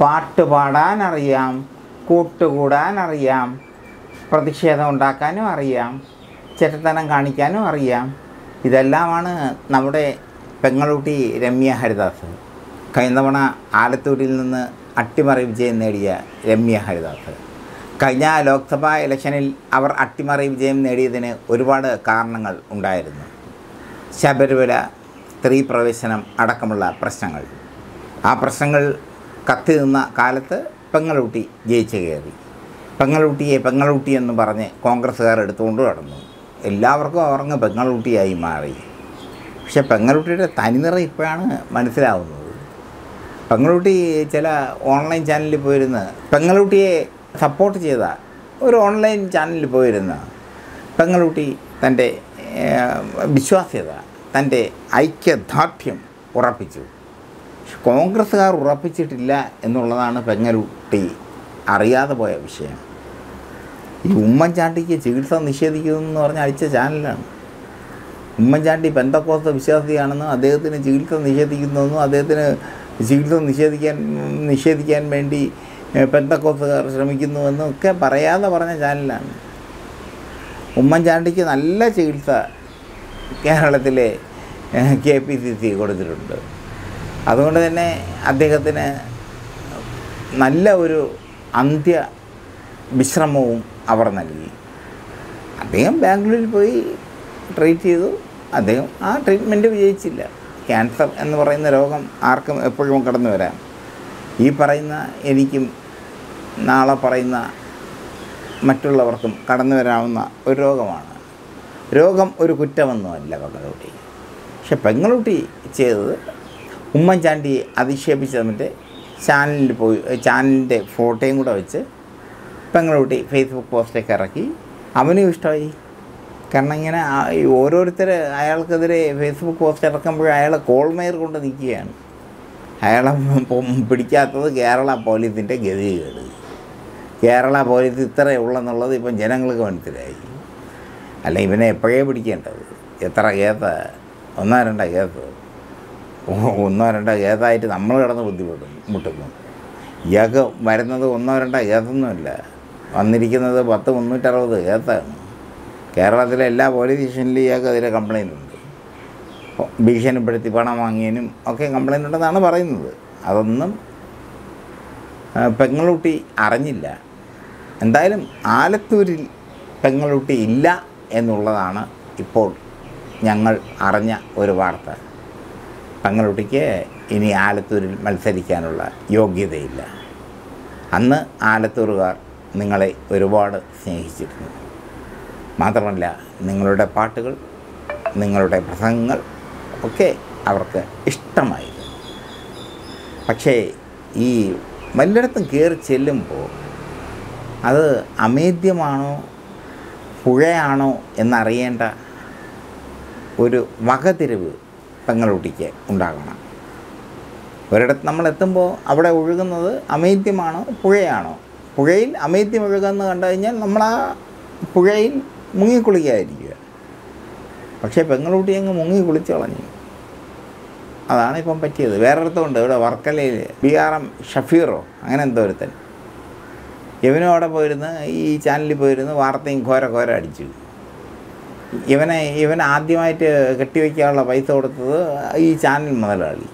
പാട്ട് പാടാൻ അറിയാം കൂട്ടുകൂടാൻ അറിയാം പ്രതിഷേധം ഉണ്ടാക്കാനും അറിയാം ചെറ്റത്തനം കാണിക്കാനും അറിയാം ഇതെല്ലാമാണ് നമ്മുടെ പെങ്ങളൂട്ടി രമ്യ ഹരിദാസ് കഴിഞ്ഞ തവണ ആലത്തൂരിൽ നിന്ന് അട്ടിമറി വിജയം നേടിയ രമ്യ ഹരിദാസ് കഴിഞ്ഞ ലോക്സഭാ ഇലക്ഷനിൽ അവർ അട്ടിമറി വിജയം നേടിയതിന് ഒരുപാട് കാരണങ്ങൾ ഉണ്ടായിരുന്നു ശബരിമല സ്ത്രീ പ്രവേശനം അടക്കമുള്ള പ്രശ്നങ്ങൾ ആ പ്രശ്നങ്ങൾ കത്തി നിന്ന കാലത്ത് പെങ്ങളൂട്ടി ജയിച്ചു കയറി പെങ്ങളൂട്ടിയെ പെങ്ങളൂട്ടി എന്ന് പറഞ്ഞ് കോൺഗ്രസ്സുകാർ എടുത്തുകൊണ്ട് കടന്നു എല്ലാവർക്കും അവർക്ക് പെങ്ങളൂട്ടിയായി മാറി പക്ഷെ പെങ്ങളൂട്ടിയുടെ തനിനിറം ഇപ്പോഴാണ് മനസ്സിലാവുന്നത് പെങ്ങളൂട്ടി ചില ഓൺലൈൻ ചാനലിൽ പോയിരുന്ന് പെങ്ങളൂട്ടിയെ സപ്പോർട്ട് ചെയ്ത ഒരു ഓൺലൈൻ ചാനലിൽ പോയിരുന്ന പെങ്ങളൂട്ടി തൻ്റെ ഏഹ്, വിശ്വാസ്യത തൻ്റെ ഐക്യദാർഢ്യം ഉറപ്പിച്ചു പക്ഷെ കോൺഗ്രസ്സുകാർ ഉറപ്പിച്ചിട്ടില്ല എന്നുള്ളതാണ് പെങ്ങലൂട്ടി അറിയാതെ പോയ വിഷയം ഈ ഉമ്മൻചാണ്ടിക്ക് ചികിത്സ നിഷേധിക്കുന്നു എന്ന് പറഞ്ഞ അടിച്ച ചാനലാണ് ഉമ്മൻചാണ്ടി പെന്തക്കോസ്ത വിശ്വാസിയാണെന്നും അദ്ദേഹത്തിന് ചികിത്സ നിഷേധിക്കുന്നുവെന്നും അദ്ദേഹത്തിന് ചികിത്സ നിഷേധിക്കാൻ നിഷേധിക്കാൻ വേണ്ടി ഏഹ്, പെന്തക്കോസ്തുകാർ ശ്രമിക്കുന്നുവെന്നും ഒക്കെ പറയാതെ പറഞ്ഞ ചാനലാണ് ഉമ്മൻചാണ്ടിക്ക് നല്ല ചികിത്സ കേരളത്തിലെ കെ പി സി സി കൊടുത്തിട്ടുണ്ട് അതുകൊണ്ട് തന്നെ അദ്ദേഹത്തിന് നല്ല ഒരു അന്ത്യ വിശ്രമവും അവർ നൽകി അദ്ദേഹം ബാംഗ്ലൂരിൽ പോയി ട്രീറ്റ് ചെയ്തു അദ്ദേഹം ആ ട്രീറ്റ്മെൻറ്റ് വിജയിച്ചില്ല ക്യാൻസർ എന്ന് പറയുന്ന രോഗം ആർക്കും എപ്പോഴും കടന്നു വരാം ഈ പറയുന്ന എനിക്കും നാളെ പറയുന്ന മറ്റുള്ളവർക്കും കടന്നു വരാവുന്ന ഒരു രോഗമാണ് രോഗം ഒരു കുറ്റമൊന്നുമല്ല പെങ്ങളൂട്ടി പക്ഷെ പെങ്ങളൂട്ടി ചെയ്തത് ഉമ്മൻചാണ്ടിയെ അധിക്ഷേപിച്ച് തന്നിട്ട് ചാനലിൽ പോയി ചാനലിൻ്റെ ഫോട്ടോയും കൂടെ വെച്ച് പെങ്ങളൂട്ടി ഫേസ്ബുക്ക് പോസ്റ്റൊക്കെ ഇറക്കി അവനും ഇഷ്ടമായി കാരണം ഇങ്ങനെ ആ- ഈ ഓരോരുത്തർ അയാൾക്കെതിരെ ഫേസ്ബുക്ക് പോസ്റ്റ് ഇറക്കുമ്പോൾ അയാളെ കോൾമേർ കൊണ്ട് നിൽക്കുകയാണ് അയാളെ പൊ- പിടിക്കാത്തത് കേരള പോലീസിൻ്റെ ഗതികേട് കേരള പോലീസ് ഇത്രയേ ഉള്ളെന്നുള്ളത് ഇപ്പം ജനങ്ങൾക്ക് മനസ്സിലായി അല്ല ഇവനെ എപ്പോഴേ പിടിക്കേണ്ടത് എത്ര കേസ് ഒന്നോ രണ്ടോ കേസ് ഒ- ഒന്നോ രണ്ടോ കേസായിട്ട് നമ്മൾ കിടന്ന് ബുദ്ധിമുട്ടും മുട്ടുന്നു ഇയാൾക്ക് വരുന്നത് ഒന്നോ രണ്ടോ കേസൊന്നുമില്ല വന്നിരിക്കുന്നത് പത്ത് മുന്നൂറ്ററുപത് കേസാണ് കേരളത്തിലെ എല്ലാ പോലീസ് സ്റ്റേഷനിലും ഇയാൾക്ക് അതിലെ കംപ്ലൈൻ്റ് ഉണ്ട് ഭീഷണിപ്പെടുത്തി പണം വാങ്ങിയതിനും ഒക്കെ കംപ്ലൈൻ്റ് ഉണ്ടെന്നാണ് പറയുന്നത് അതൊന്നും ആ, പെങ്ങളൂട്ടി അറിഞ്ഞില്ല എന്തായാലും ആലത്തൂരിൽ പെങ്ങളൂട്ടി ഇല്ല എന്നുള്ളതാണ് ഇപ്പോൾ ഞങ്ങൾ അറിഞ്ഞ ഒരു വാർത്ത പെങ്ങളൂട്ടിക്ക് ഇനി ആലത്തൂരിൽ മത്സരിക്കാനുള്ള യോഗ്യതയില്ല അന്ന് ആലത്തൂറുകാർ നിങ്ങളെ ഒരുപാട് സ്നേഹിച്ചിരുന്നു മാത്രമല്ല നിങ്ങളുടെ പാട്ടുകൾ നിങ്ങളുടെ പ്രസംഗങ്ങൾ ഒക്കെ അവർക്ക് ഇഷ്ടമായിരുന്നു പക്ഷേ ഈ വല്ലയിടത്തും കയറി ചെല്ലുമ്പോൾ അത് അമേദ്യമാണോ പുഴയാണോ എന്നറിയേണ്ട ഒരു വകതിരിവ് പെങ്ങളൂട്ടിക്ക് ഉണ്ടാകണം ഒരിടത്ത് നമ്മൾ എത്തുമ്പോൾ അവിടെ ഒഴുകുന്നത് അമേദ്യമാണോ പുഴയാണോ പുഴയിൽ അമേദ്യം ഒഴുകുന്നത് കണ്ടു കഴിഞ്ഞാൽ നമ്മൾ ആ പുഴയിൽ മുങ്ങിക്കുളിക്കാതിരിക്കുക പക്ഷേ പെങ്ങളൂട്ടി അങ്ങ് മുങ്ങി കുളിച്ച് കളഞ്ഞു അതാണ് ഇപ്പം പറ്റിയത് വേറൊരിടത്തുണ്ട് ഇവിടെ വർക്കലയിൽ ബി ആർ എം ഷഫീറോ അങ്ങനെ എന്തോ ഒരുത്തൻ ഇവനും അവിടെ പോയിരുന്ന് ഈ ചാനലിൽ പോയിരുന്ന് വാർത്തയും ഘോര ഘോര അടിച്ചു ഇവനെ ഇവൻ ആദ്യമായിട്ട് കെട്ടിവെക്കാനുള്ള പൈസ കൊടുത്തത് ഈ ചാനൽ മുതലാളി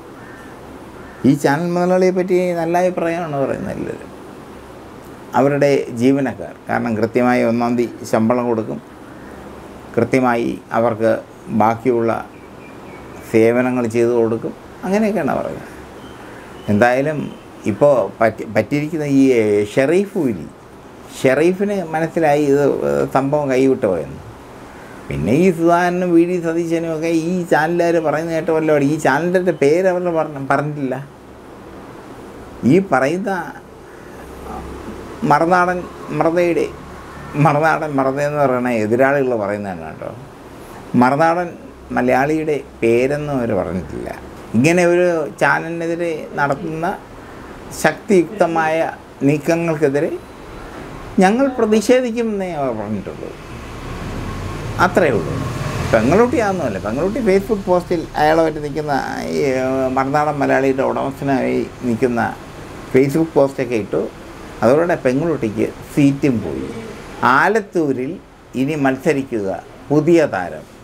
ഈ ചാനൽ മുതലാളിയെ പറ്റി നല്ല അഭിപ്രായമാണ് പറയുന്നത് എല്ലാവരും അവരുടെ ജീവനക്കാർ കാരണം കൃത്യമായി ഒന്നാം തീയതി ശമ്പളം കൊടുക്കും കൃത്യമായി അവർക്ക് ബാക്കിയുള്ള സേവനങ്ങൾ ചെയ്തു കൊടുക്കും അങ്ങനെയൊക്കെയാണ് പറയുന്നത് എന്തായാലും ഇപ്പോൾ പറ്റി പറ്റിയിരിക്കുന്ന ഈ ഷെറീഫ് കൂലി ഷെറീഫിന് മനസ്സിലായി ഇത് സംഭവം കൈവിട്ട് പോയെന്ന് പിന്നെ ഈ സുധാകരനും വി ഡി സതീശനും ഒക്കെ ഈ ചാനലുകാർ പറയുന്ന കേട്ട വല്ലോ ഈ ചാനലിൻ്റെ പേര് അവർ പറഞ്ഞ പറഞ്ഞിട്ടില്ല ഈ പറയുന്ന മറുനാടൻ മറതയുടെ മറുനാടൻ മറത എന്ന് പറയുന്ന എതിരാളികൾ പറയുന്നതാണ് കേട്ടോ മറുനാടൻ മലയാളിയുടെ പേരൊന്നും അവർ പറഞ്ഞിട്ടില്ല ഇങ്ങനെ ഒരു ചാനലിനെതിരെ നടത്തുന്ന ശക്തിയുക്തമായ നീക്കങ്ങൾക്കെതിരെ ഞങ്ങൾ പ്രതിഷേധിക്കുമെന്നേ അവർ പറഞ്ഞിട്ടുള്ളൂ അത്രയേ ഉള്ളൂ പെങ്ങളൂട്ടി ആണെന്നല്ല പെങ്ങളൂട്ടി ഫേസ്ബുക്ക് പോസ്റ്റിൽ അയാളുമായിട്ട് നിൽക്കുന്ന ഈ മറുനാടൻ മലയാളിയുടെ ഉടമസ്ഥനായി നിൽക്കുന്ന ഫേസ്ബുക്ക് പോസ്റ്റൊക്കെ ഇട്ടു അതോടെ പെങ്ങളുട്ടിക്ക് സീറ്റും പോയി ആലത്തൂരിൽ ഇനി മത്സരിക്കുക പുതിയ താരം